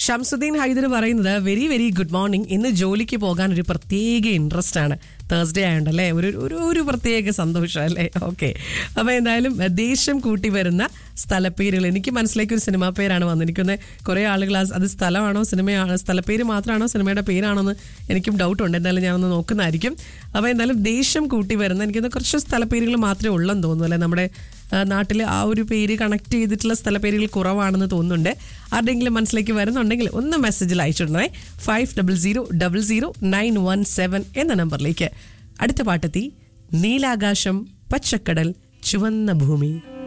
ഷംസുദ്ദീൻ ഹൈദർ പറയുന്നത് very very good morning ഇന്ന് ജോലിക്ക് പോകാൻ ഒരു പ്രത്യേക ഇൻട്രസ്റ്റ് ആണ് തേഴ്സ്ഡേ ആയതുകൊണ്ടല്ലേ ഒരു ഒരു ഒരു പ്രത്യേക സന്തോഷം അല്ലേ ഓക്കെ അപ്പോൾ എന്തായാലും എഹ്, ദേഷ്യം കൂട്ടി വരുന്ന സ്ഥലപ്പേരുകൾ എനിക്ക് മനസ്സിലേക്ക് ഒരു സിനിമാ പേരാണ് വന്നിരിക്കുന്നത് കുറേ ആളുകൾ ആ- അത് സ്ഥലമാണോ സിനിമയാണോ സ്ഥലപ്പേര് മാത്രമാണോ സിനിമയുടെ പേരാണോ എന്ന് എനിക്കും ഡൗട്ട് ഉണ്ട് എന്തായാലും ഞാനൊന്ന് നോക്കുന്നതായിരിക്കും അപ്പോൾ എന്തായാലും ദേഷ്യം കൂട്ടി വരുന്ന എനിക്കൊന്ന് കുറച്ച് സ്ഥലപ്പേരുകൾ മാത്രമേ ഉള്ളെന്ന് തോന്നുന്നു അല്ലേ നമ്മുടെ നാട്ടിൽ ആ ഒരു പേര് കണക്ട് ചെയ്തിട്ടുള്ള സ്ഥലപ്പേരുകൾ കുറവാണെന്ന് തോന്നുന്നുണ്ട് ആരുടെയെങ്കിലും മനസ്സിലേക്ക് വരുന്നുണ്ടെങ്കിൽ ഒന്ന് മെസ്സേജിൽ അയച്ചിടണേ five double zero double zero nine one seven എന്ന നമ്പറിലേക്ക് അടുത്ത പാട്ടെത്തി നീലാകാശം പച്ചക്കടൽ ചുവന്ന ഭൂമി